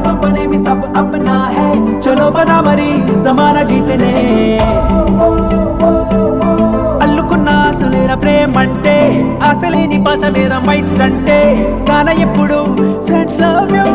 तो बने भी सब अपना है चलो बना मरी जमाना जीतने అల్లుకున్న ఆశలేర ప్రేమంటే ఆశలేని పాసలేర మైత్రంటే గాన ఎప్పుడు friends love you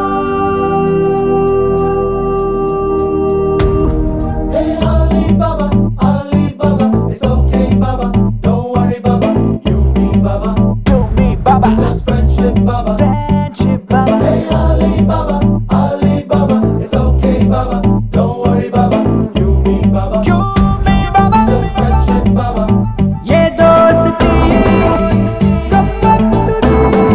Hey Ali Baba, Ali Baba, it's okay Baba, don't worry Baba, you me Baba, You me baba that's friendship Baba. friendship baba Hey Ali Baba, Ali Baba, it's okay Baba, don't worry Baba, you me Baba, You me baba that's friendship Baba. ये दोस्ती गम्मत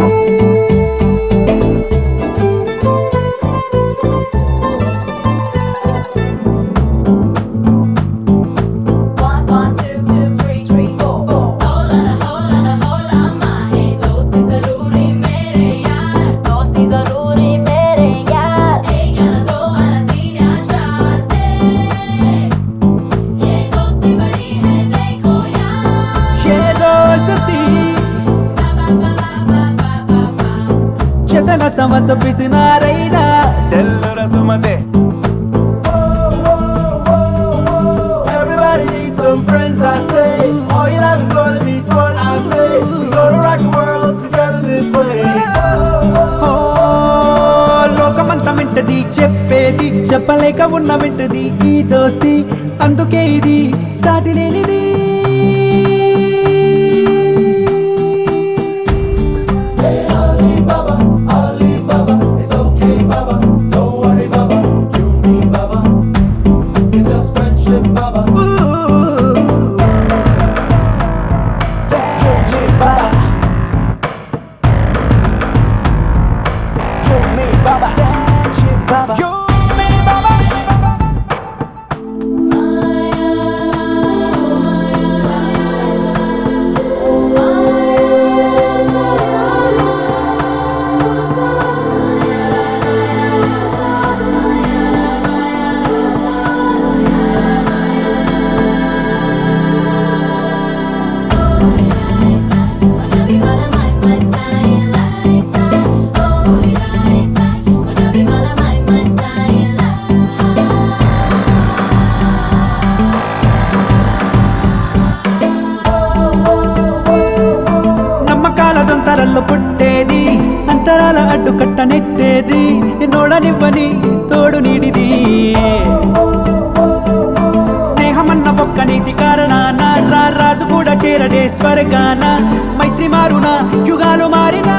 One, one, two, two, three, three, four, four. होला ना होला ना होला माहे दोस्ती जरूरी मेरे यार दोस्ती जरूरी मेरे यार एक या ना दो या ना तीन या चार ए, ये दोस्ती बड़ी है देखो यार ये दोस्ती చేతన సమస్య పిసినారైనా చెల్లుర సుమతే Everybody needs some friends, I say. All your life is gonna be fun, I say. We gonna rock the world together this way. ఓ, లోకమంతా వింటది చెప్పేది చెప్పలేక ఉన్న వింటది ఈ దోస్తి అందుకే ఇది సాటి లేనిది Hey Ali Baba, Ali Baba, it's okay Baba, don't worry Baba, you me Baba, it's just friendship Baba. ఊ. Friendship baba. You me baba. Friendship baba. You me baba. నమ్మకాల దొంతరల్లో పుట్టేది అంతరాల అడ్డుకట్ట నెట్టేది నోడనివ్వని తోడు నీడిది స్నేహమన్న ఒక్క నీతి కారణాన రా రాజు కూడా చేరడే స్వర్గాన మైత్రి మారున యుగాలు మారినా